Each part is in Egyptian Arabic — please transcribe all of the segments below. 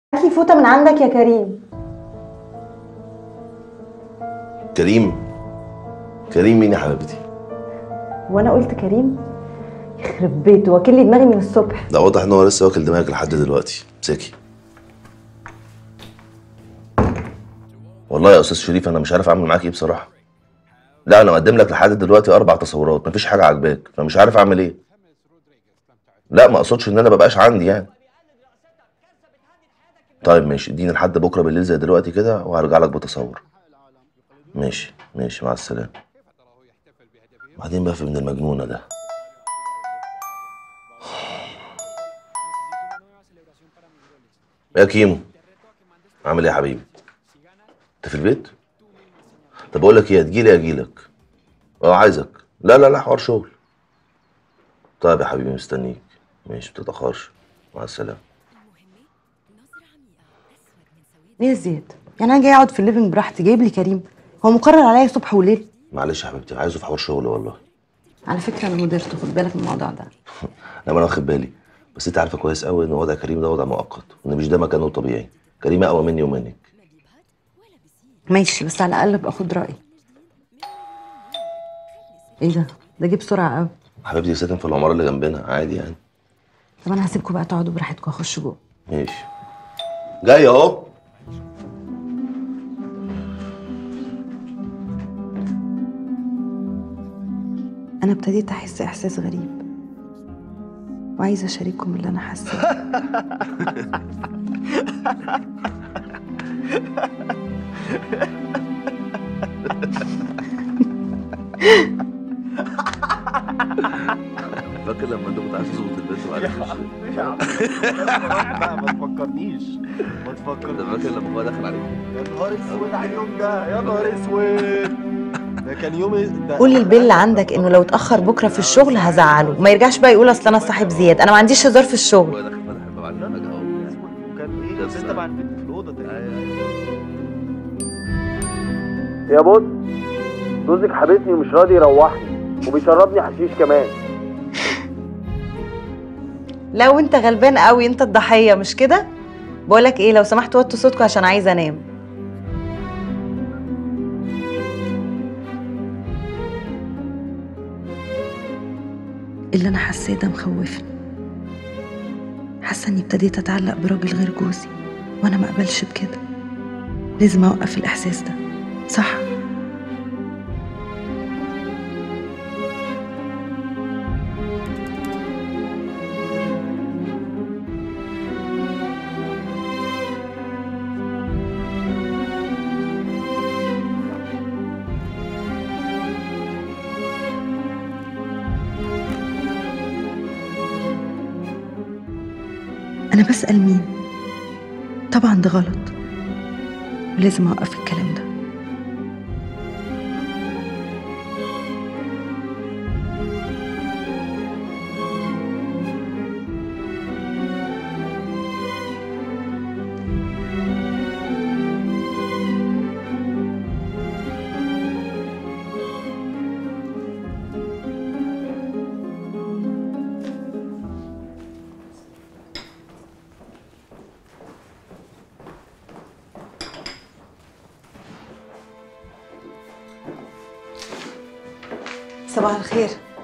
هات لي فوطه من عندك يا كريم كريم كريم مين يا حبيبتي وانا قلت كريم يخرب بيته واكل لي دماغي من الصبح ده واضح ان هو لسه واكل دماغك لحد دلوقتي امسكي والله يا استاذ شريف انا مش عارف اعمل معاك ايه بصراحه لا انا مقدم لك لحد دلوقتي اربع تصورات مفيش حاجه عاجباك فمش عارف اعمل ايه لا ما اقصدش ان انا مبقاش عندي يعني طيب ماشي اديني لحد بكره بالليل زي دلوقتي كده وهرجع لك بتصور ماشي ماشي مع السلامه بعدين بقى في ابن المجنونه ده يا كيمو عامل ايه يا حبيبي انت في البيت طب اقول لك ايه هتجيلي اجيلك اه عايزك لا لا لا حوار شغل طيب يا حبيبي مستنيك ماشي متتاخرش مع السلامه ايه يا زياد يعني انا جاي اقعد في الليفنج براحتي جايب لي كريم هو مقرر عليا صبح وليل معلش يا حبيبتي عايزه في حوار شغل والله على فكره انا مديرته خد بالك من الموضوع ده لا ما انا واخد بالي بس انت عارفه كويس قوي ان وضع كريم ده وضع مؤقت وان مش ده مكانه الطبيعي كريم اقوى مني ومنك ماشي بس على الاقل ابقى خد رايي ايه ده ده جه بسرعه قوي حبيبتي ساكن في العماره اللي جنبنا عادي يعني طب انا هسيبكم بقى تقعدوا براحتكم اخش جوه ماشي جاي اهو انا ابتديت احس احساس غريب وعايزه اشارككم اللي انا حاساه فاكر لما انت كنت عايز تظبط البنت وعايز بقى ما تفكرنيش ما تفكرنيش انت فاكر لما هو دخل عليك يا نهار اسود على اليوم ده يا نهار اسود ده كان يوم ده قول للبيل اللي عندك انه لو اتاخر بكره في الشغل هزعله ما يرجعش بقى يقول اصل انا صاحب زياد انا ما عنديش هزار في الشغل هو داخل فتح الباب علينا فجاه اهو وكان ايه بس. انت مع البنت في الاوضه تقريبا يا بص جوزك حبسني ومش راضي يروحني وبيشربني حشيش كمان لو انت غلبان قوي انت الضحيه مش كده بقولك ايه لو سمحت وطوا صوتكم عشان عايزه انام اللي انا حاساه ده مخوفني حاسه اني ابتديت اتعلق براجل غير جوزي وانا ما اقبلش بكده لازم اوقف الاحساس ده صح انا بسال مين طبعا ده غلط ولازم اوقف الكلام ده صباح الخير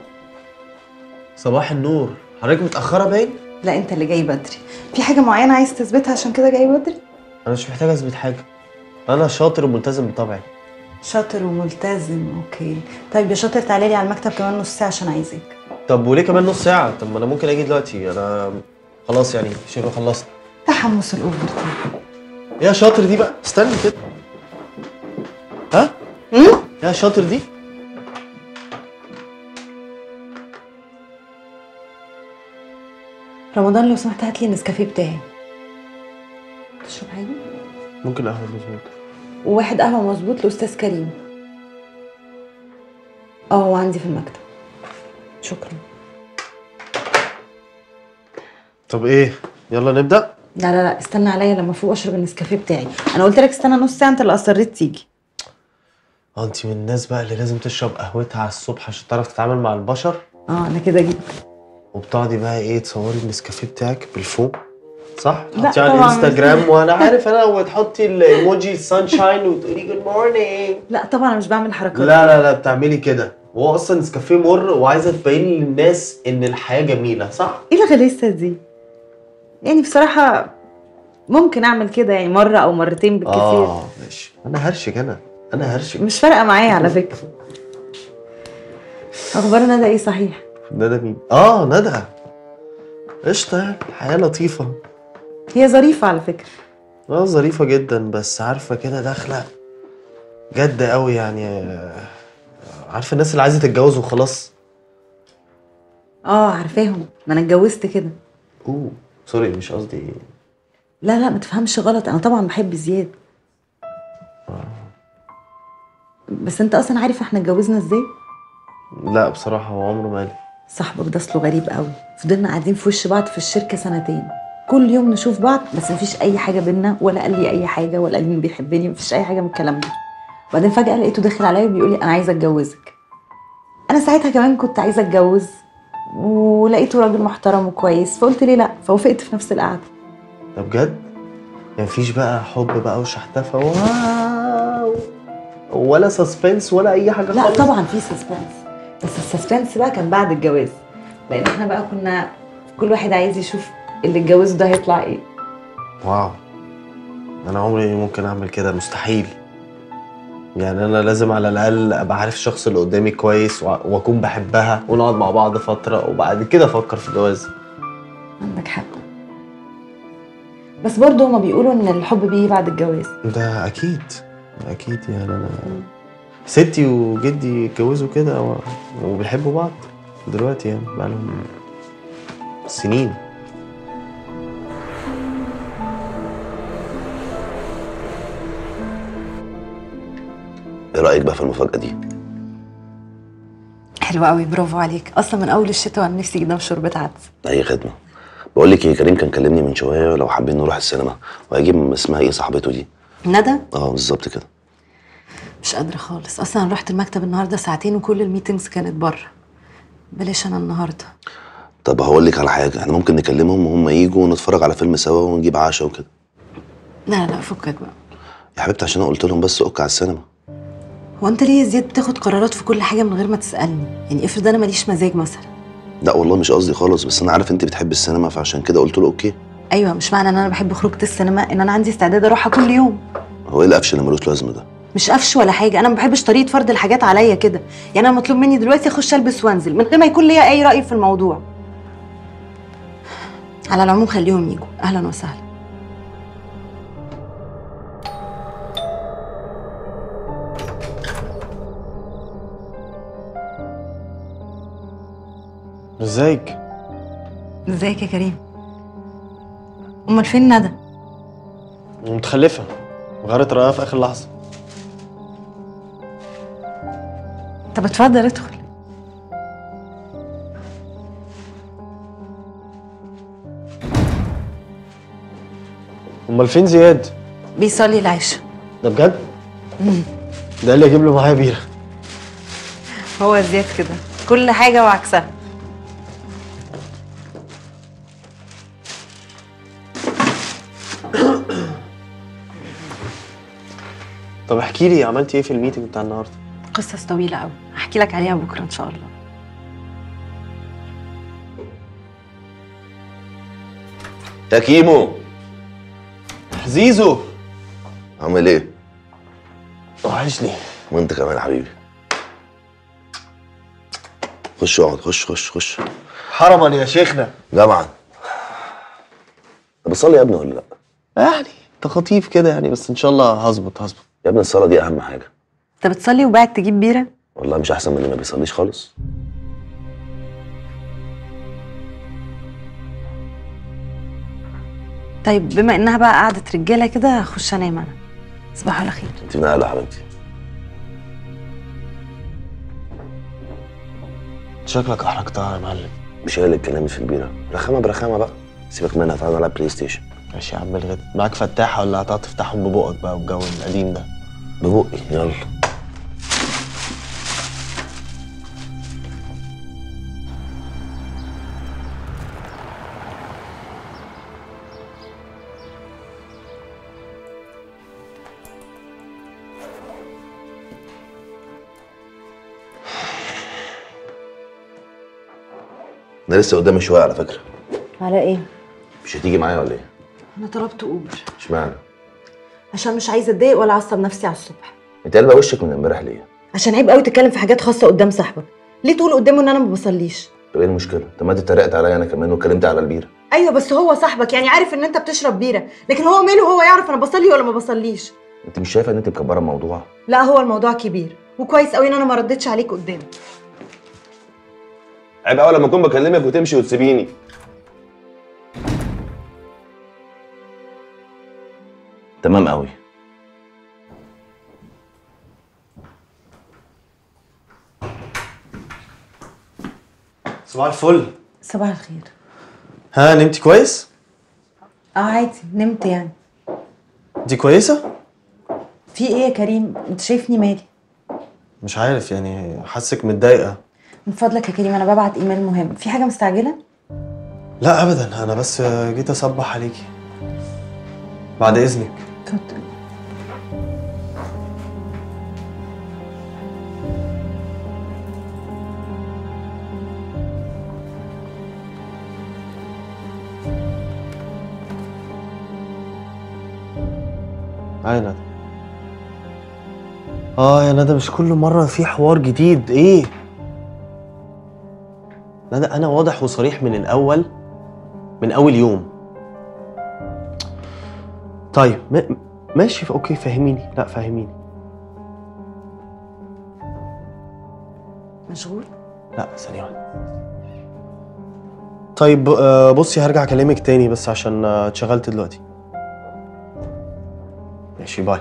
صباح النور حضرتك متأخرة باين؟ لا انت اللي جاي بدري في حاجه معينه عايز تثبتها عشان كده جاي بدري أنا مش محتاج أثبت حاجة أنا شاطر وملتزم بطبعي شاطر وملتزم اوكي طيب يا شاطر تعالى لي على المكتب كمان نص ساعه عشان عايزك طب وليه كمان نص ساعة؟ طب ما أنا ممكن أجي دلوقتي أنا خلاص يعني شبه خلصت تحمس الاوفر تايم يا شاطر دي بقى استني كده ها؟ امم يا شاطر دي رمضان لو سمحت هات لي النسكافيه بتاعي تشرب حاجه ممكن قهوة مظبوط وواحد قهوه مظبوط لاستاذ كريم اه هو عندي في المكتب شكرا طب إيه؟ يلا نبدأ؟ لا لا لا استنى عليا لما فوق اشرب النسكافيه بتاعي انا قلت لك استنى نص ساعه انت اللي اصريت تيجي اه انت من الناس بقى اللي لازم تشرب قهوتها على الصبح عشان تعرف تتعامل مع البشر اه انا كده جيت وبتقعدي بقى ايه تصوري النسكافيه بتاعك بالفوم صح؟ لا تحطيه على طبعاً. الانستجرام وانا عارف انا وتحطي الايموجي السانشاين وتقولي جود مورنينج لا طبعا انا مش بعمل حركات لا لا لا بتعملي كده وهو اصلا نسكافيه مر وعايزه تبين للناس ان الحياه جميله صح؟ ايه الغلاسه دي يعني بصراحه ممكن اعمل كده يعني مره او مرتين بالكثير اه ماشي انا هرشك انا انا هرشك مش فارقه معايا على فكره اخبار ندى ايه صحيح ندى مين؟ اه ندى قشطه يعني الحياه لطيفه هي ظريفه على فكره اه ظريفه جدا بس عارفه كده داخله جد قوي يعني آه، عارفه الناس اللي عايزه تتجوز وخلاص اه عارفاهم ما انا اتجوزت كده اوه سوري مش قصدي لا لا ما تفهمش غلط انا طبعا بحب زياد بس انت اصلا عارف احنا اتجوزنا ازاي لا بصراحه هو عمره ما قال صاحبك ده اصله غريب قوي فضلنا قاعدين في وش بعض في الشركه سنتين كل يوم نشوف بعض بس مفيش اي حاجه بينا ولا قال لي اي حاجه ولا قال لي انه بيحبني مفيش اي حاجه من الكلام ده وبعدين فجاه لقيته داخل عليا وبيقول لي انا عايزه اتجوزك انا ساعتها كمان كنت عايزه اتجوز ولقيته راجل محترم وكويس فقلت ليه لا فوافقت في نفس القعده ده بجد يعني مفيش بقى حب بقى وشحتفه واو ولا سسبنس ولا اي حاجه لا خالص طبعا في سسبنس بس السسبنس بقى كان بعد الجواز لان احنا بقى كنا كل واحد عايز يشوف اللي اتجوزه ده هيطلع ايه واو انا عمري ممكن اعمل كده مستحيل يعني انا لازم على الاقل ابقى عارف الشخص اللي قدامي كويس وع- واكون بحبها ونقعد مع بعض فتره وبعد كده افكر في الجواز عندك حق بس برضه هما بيقولوا ان الحب بيجي بعد الجواز ده اكيد اكيد يعني انا ستي وجدي اتجوزوا كده و- وبيحبوا بعض دلوقتي يعني بقالهم سنين ايه رايك بقى في المفاجاه دي حلو قوي برافو عليك اصلا من اول الشتاء وانا نفسي قدام شوربه عدس اي خدمه بقول لك ايه كريم كان كلمني من شويه لو حابين نروح السينما وهيجيب اسمها ايه صاحبته دي ندى اه بالظبط كده مش قادره خالص اصلا أنا رحت المكتب النهارده ساعتين وكل الميتنجز كانت بره بلاش انا النهارده طب هقول لك على حاجه احنا ممكن نكلمهم وهم يجوا ونتفرج على فيلم سوا ونجيب عشاء وكده لا لا فكك بقى يا حبيبتي عشان انا قلت لهم بس اوكي على السينما هو انت ليه يا زياد بتاخد قرارات في كل حاجه من غير ما تسالني يعني افرض انا ماليش مزاج مثلا لا والله مش قصدي خالص بس انا عارف انت بتحب السينما فعشان كده قلت له اوكي ايوه مش معنى ان انا بحب خروجه السينما ان انا عندي استعداد اروحها كل يوم هو ايه القفش اللي ملوش لازمه ده مش قفش ولا حاجه انا ما بحبش طريقه فرض الحاجات عليا كده يعني انا مطلوب مني دلوقتي اخش البس وانزل من غير ما يكون ليا اي راي في الموضوع على العموم خليهم يجوا اهلا وسهلا ازيك ازيك يا كريم امال فين ندى متخلفه غيرت رايها في اخر لحظه طب اتفضل ادخل امال فين زياد بيصلي العشاء ده بجد ده اللي اجيب له معايا بيره هو زياد كده كل حاجه وعكسها طب احكي لي عملتي ايه في الميتنج بتاع النهارده قصص طويله قوي هحكي لك عليها بكره ان شاء الله يا كيمو زيزو عامل ايه وحشني وانت كمان يا حبيبي خش اقعد خش خش خش حرما يا شيخنا جمعا طب بتصلي يا ابني ولا لا يعني تخطيف كده يعني بس ان شاء الله هظبط هظبط يا ابني الصلاه دي اهم حاجه انت بتصلي وبعد تجيب بيره والله مش احسن من اللي ما بيصليش خالص طيب بما انها بقى قعده رجاله كده هخش انام انا تصبحوا على خير انت نقله يا حبيبتي شكلك احرجتها يا معلم مش هي اللي كلامي في البيره رخامه برخامه بقى سيبك منها تعالى نلعب بلاي ستيشن ماشي يا عم الغد معاك فتاحه ولا هتقعد تفتحهم ببقك بقى والجو القديم ده ببقي يلا انا لسه قدامي شويه على فكره على ايه مش هتيجي معايا ولا ايه انا طلبت اوبر اشمعنى عشان مش عايزه اتضايق ولا اعصب نفسي على الصبح انت قلبه وشك من امبارح ليه عشان عيب قوي تتكلم في حاجات خاصه قدام صاحبك ليه تقول قدامه ان انا ما بصليش طب ايه المشكله طب ما انت اتريقت عليا انا كمان واتكلمت على البيره ايوه بس هو صاحبك يعني عارف ان انت بتشرب بيره لكن هو ماله هو يعرف انا بصلي ولا ما بصليش انت مش شايفه ان انت مكبره الموضوع لا هو الموضوع كبير وكويس قوي ان انا ما ردتش عليك قدامه عيب قوي لما اكون بكلمك وتمشي وتسيبيني تمام قوي صباح الفل صباح الخير ها نمتي كويس اه عادي نمت يعني انت كويسه في ايه يا كريم انت شايفني مالي مش عارف يعني حاسك متضايقه من فضلك يا كريم انا ببعت ايميل مهم في حاجه مستعجله لا ابدا انا بس جيت اصبح عليكي بعد اذنك اتفضل هاي ندى اه يا ندى مش كل مرة في حوار جديد ايه ندى انا واضح وصريح من الاول من اول يوم طيب ما- ماشي اوكي فهميني لا فهميني مشغول لا ثانية واحدة طيب آه، بصي هرجع اكلمك تاني بس عشان آه، اتشغلت دلوقتي ماشي باي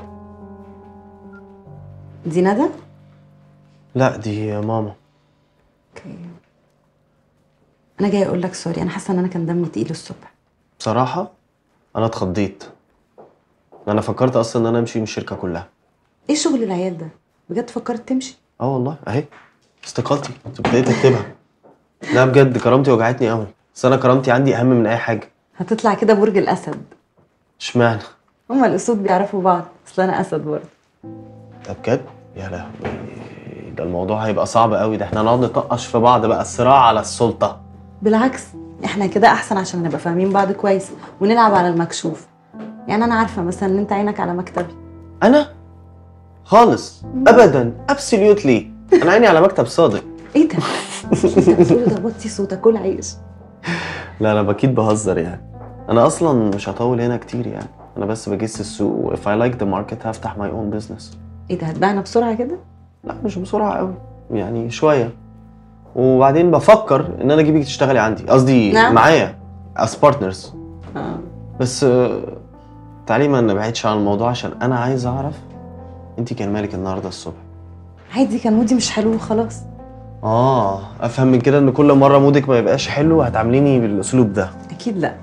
دي ندى لا دي ماما اوكي انا جايه اقول لك سوري انا حاسه ان انا كان دمي تقيل الصبح بصراحة أنا اتخضيت أنا فكرت أصلا إن أنا أمشي من الشركة كلها ايه شغل العيال ده بجد فكرت تمشي أه والله أهي استقالتي كنت ابتديت أكتبها لا بجد كرامتي وجعتني أوي بس أنا كرامتي عندي أهم من أي حاجة هتطلع كده برج الاسد اشمعنى؟ هما الاسود بيعرفوا بعض اصل انا اسد برضه ده بجد؟ يا لهوي ده الموضوع هيبقى صعب قوي ده احنا هنقعد نطقش في بعض بقى الصراع على السلطة بالعكس احنا كده احسن عشان نبقى فاهمين بعض كويس ونلعب على المكشوف يعني انا عارفه مثلا ان انت عينك على مكتبي أنا؟ خالص أبدا أبسوليوتلي أنا عيني على مكتب صادق ايه ده؟ اللي انت بتقوله ده وطي صوتك كل عيش لا انا اكيد بهزر يعني انا اصلا مش هطول هنا كتير يعني انا بس بجس السوق و if I like the market هفتح my own business ايه ده هتبيعنا بسرعه كده؟ لا مش بسرعه قوي يعني شويه وبعدين بفكر ان انا اجيبك تشتغلي عندي قصدي نعم. معايا as partners اه بس آه، تعالي ما نبعدش عن الموضوع عشان انا عايز اعرف انت كان مالك النهارده الصبح عادي كان مودي مش حلو وخلاص اه افهم من كده ان كل مره مودك ما يبقاش حلو هتعامليني بالاسلوب ده اكيد لا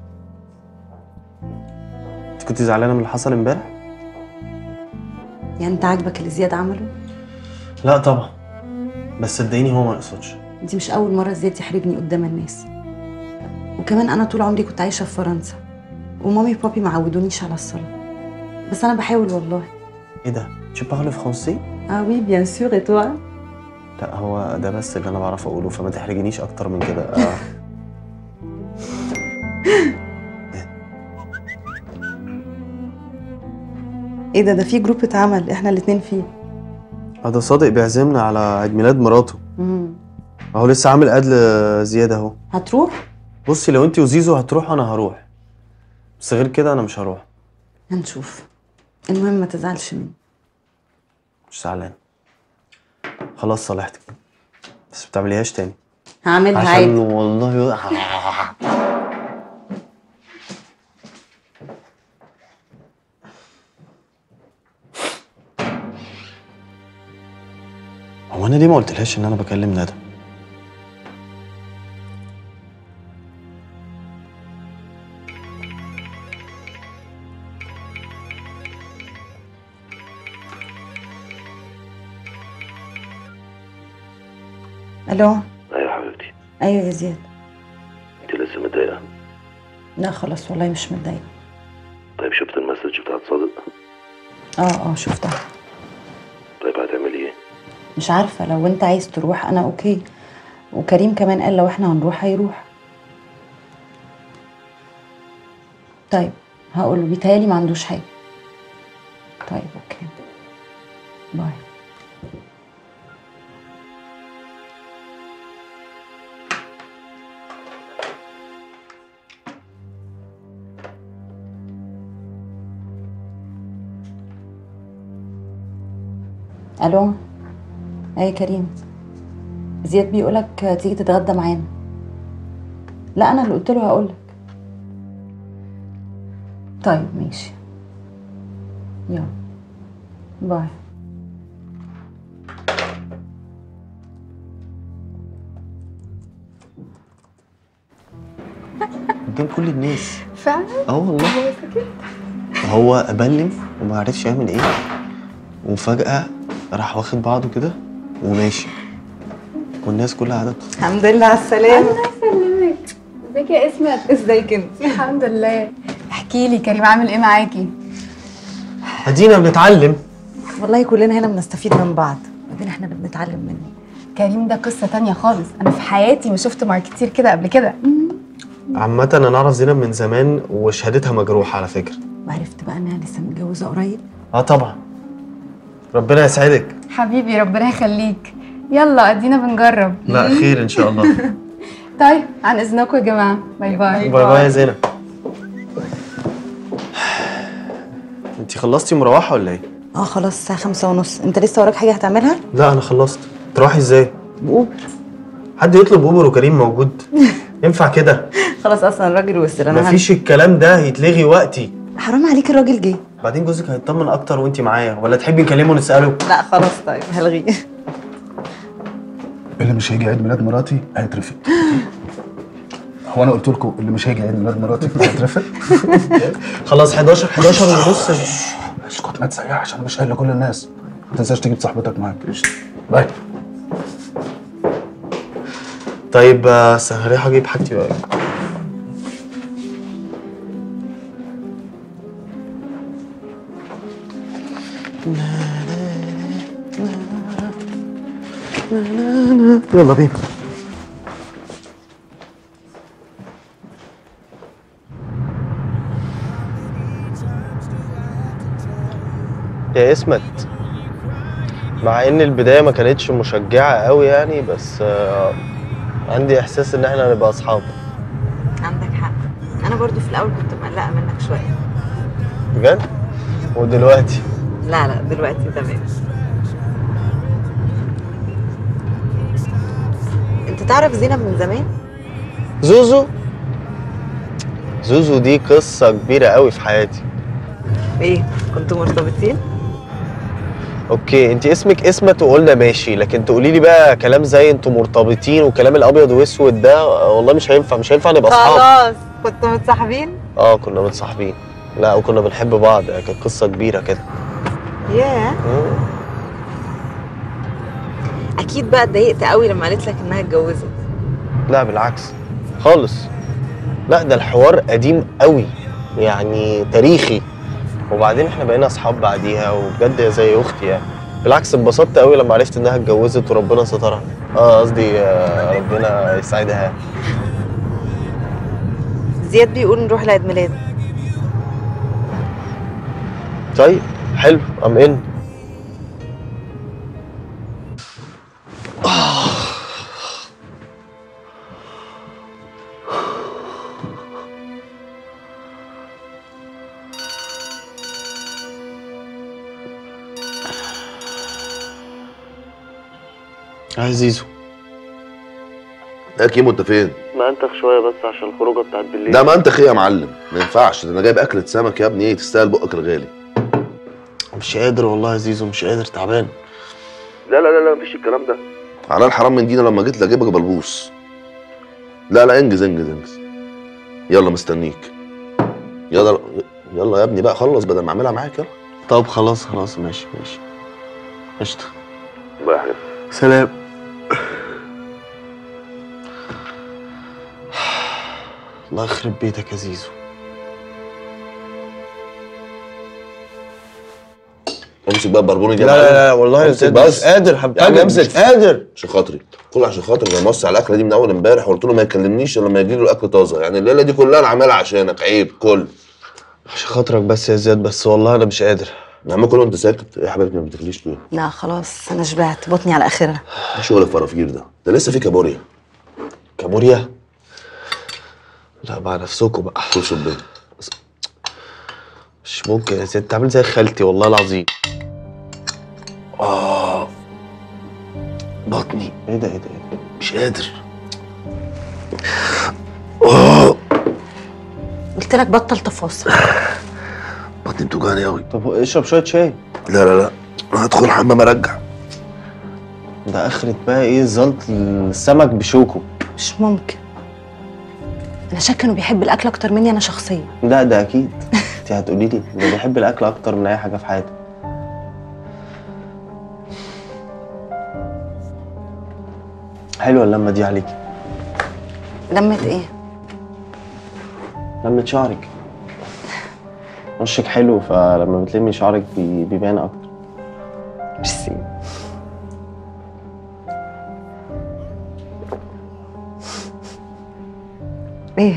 انت كنت زعلانه من اللي حصل امبارح يعني انت عاجبك اللي زياد عمله؟ لا طبعا بس صدقيني هو ما يقصدش دي مش اول مره زياد يحرجني قدام الناس وكمان انا طول عمري كنت عايشه في فرنسا ومامي وبابي ما عودونيش على الصلاه بس انا بحاول والله ايه ده؟ tu parles français؟ اه وي بيان سور اي توا لا هو ده بس اللي انا بعرف اقوله فما تحرجنيش اكتر من كده آه. ايه ده ده في جروب اتعمل احنا الاتنين فيه آه، ده صادق بيعزمنا على عيد ميلاد مراته مم. اهو لسه عامل اد لزياده اهو هتروح بصي لو انت وزيزو هتروحوا انا هروح بس غير كده انا مش هروح هنشوف المهم ما تزعلش مني مش زعلان خلاص صالحتك بس بتعمليهاش تاني هعملها عشان عادي والله هو انا ليه ما قلتلهاش ان انا بكلم ندى الو ايوه حبيبتي ايوه يا زياد انت لسه متضايقه لا خلاص والله مش متضايقه طيب شفت المسج بتاعت صادق اه اه شفتها طيب هتعملي ايه مش عارفه لو انت عايز تروح انا اوكي وكريم كمان قال لو احنا هنروح هيروح طيب هقول له بيتهيألي ما عندوش حاجة طيب اوكي باي الو اي كريم زياد بيقولك تيجي تتغدى معانا لا انا اللي قلت له هقولك طيب ماشي يلا باي قدام كل الناس فعلا اه والله هو سكت هو بلم وما عرفش يعمل ايه وفجأة راح واخد بعضه كده وماشي والناس كلها قاعدة بتتفرج. الحمد لله على السلامة الله يسلمك ازيك يا اسمت ازيك انت الحمد لله احكي لي كريم عامل ايه معاكي ادينا بنتعلم والله كلنا هنا بنستفيد من بعض بعدين احنا اللي بنتعلم منه كريم ده قصه تانية خالص انا في حياتي ما شفت ماركتير كده قبل كده عامة انا اعرف زينب من زمان وشهادتها مجروحة على فكرة وعرفت بقى انها لسه متجوزة قريب اه طبعا ربنا يسعدك حبيبي ربنا يخليك يلا ادينا بنجرب لا خير ان شاء الله طيب عن اذنكم يا جماعه باي باي باي باي يا زينب انت خلصتي مروحة ولا ايه؟ اه خلاص الساعة خمسة ونص انت لسه وراك حاجة هتعملها؟ لا انا خلصت تروحي ازاي؟ بأوبر حد يطلب اوبر وكريم موجود ينفع كده خلاص اصلا الراجل وصل انا مفيش الكلام ده يتلغي وقتي هن- حرام عليك الراجل جه بعدين جوزك هيطمن اكتر وانت معايا ولا تحبي نكلمه ونساله لا خلاص طيب هلغيه اللي مش هيجي عيد ميلاد مراتي هيترفد هو انا قلت لكم اللي مش هيجي عيد ميلاد مراتي هيترفد خلاص 11 11 ونص اسكت ما تسيحش انا مش قايل لكل الناس ما تنساش تجيب صاحبتك معاك قشطة. باي طيب آه، هروح اجيب حاجتي بقى يلا بينا يا اسمت مع ان البدايه ما كانتش مشجعه قوي يعني بس آه، عندي احساس ان احنا هنبقى اصحاب عندك حق انا برضو في الاول كنت مقلقة منك شوية بجد ودلوقتي لا لا دلوقتي تمام انت تعرف زينب من زمان؟ زوزو زوزو دي قصه كبيره قوي في حياتي ايه كنتوا مرتبطين؟ اوكي انت اسمك اسمت وقلنا ماشي لكن تقولي لي بقى كلام زي انتوا مرتبطين وكلام الابيض واسود ده آه، والله مش هينفع مش هينفع نبقى اصحاب خلاص كنتوا متصاحبين؟ اه كنا متصاحبين لا وكنا بنحب بعض كانت قصه كبيره كده ياه مم. اكيد بقى اتضايقت قوي لما قالت لك انها اتجوزت لا بالعكس خالص لا ده الحوار قديم قوي يعني تاريخي وبعدين احنا بقينا اصحاب بعديها وبجد هي زي اختي يعني بالعكس اتبسطت قوي لما عرفت انها اتجوزت وربنا سترها اه قصدي آه، ربنا يسعدها زياد بيقول نروح لعيد ميلاده طيب حلو ام ان يا زيزو يا كيمو انت فين؟ ما انتخ شويه بس عشان الخروجه بتاعت بالليل ده ما انت خي يا معلم ما ينفعش ده انا جايب اكلة سمك يا ابني ايه تستاهل بقك الغالي مش قادر والله يا زيزو مش قادر تعبان لا لا لا لا مفيش الكلام ده على الحرام من دينا لما جيت لاجيبك بلبوس لا لا انجز انجز انجز يلا مستنيك يلا يلا يا ابني بقى خلص بدل ما اعملها معاك يلا طب خلاص خلاص ماشي ماشي قشطه باي يا حبيبي سلام الله يخرب بيتك يا زيزو امسك بقى البربوني دي لا يا لا معلم. لا والله يا امسك زياد بس مش قادر يا عم هبتجد امسك مش قادر عشان خاطري كل عشان خاطري انا موسع على الاكله دي من اول امبارح وقلت له ما يكلمنيش الا لما يجي له الاكل طازه يعني الليله دي كلها انا عاملها عشانك عيب كل عشان خاطرك بس يا زياد بس والله انا مش قادر يا عم كل انت ساكت ايه يا حبيبتي ما بتاكليش ليه؟ لا خلاص انا شبعت بطني على اخرها ايه شغل الفرافير ده؟ ده لسه في كابوريا كابوريا لا مع نفسكم بقى كل شبيه مش ممكن يا زياد انت عامل زي خالتي والله العظيم بطني ايه ده ايه ده ايه ده مش قادر قلت لك بطل تفاصيل بطني بتوجعني قوي طب اشرب شويه شاي لا لا لا انا هدخل حمام ارجع ده اخرة بقى ايه زلط السمك بشوكه مش ممكن انا شاكه انه بيحب الاكل اكتر مني انا شخصيا ده ده اكيد انت هتقولي لي ده بيحب الاكل اكتر من اي حاجه في حياته حلوه اللمه دي عليكي لمت ايه لمة شعرك وشك حلو فلما بتلمي شعرك بي- بيبان اكتر ميرسي ايه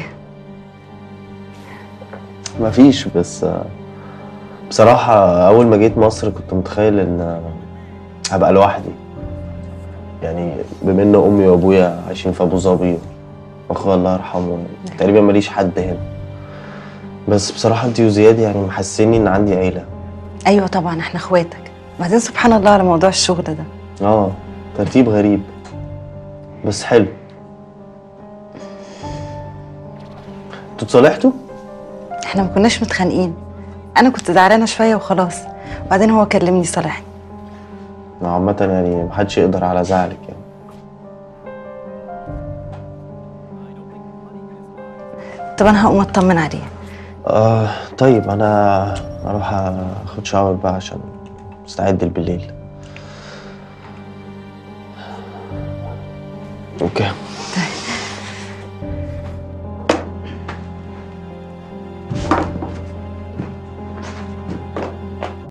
مفيش بس آه، بصراحة أول ما جيت مصر كنت متخيل إن آه، هبقى لوحدي يعني بما إن أمي وأبويا عايشين في أبو ظبي وأخويا الله يرحمه تقريبا ماليش حد هنا بس بصراحة أنتي وزياد يعني محسسيني إن عندي عيلة ايوه طبعا احنا اخواتك بعدين سبحان الله على موضوع الشغل ده آه ترتيب غريب بس حلو انتوا اتصالحتوا؟ احنا ما كناش متخانقين انا كنت زعلانه شويه وخلاص وبعدين هو كلمني صالحني عامة يعني محدش يقدر على زعلك يعني طب انا هقوم اطمن عليه آه طيب انا اروح اخد شاور بقى عشان مستعد بالليل اوكي طيب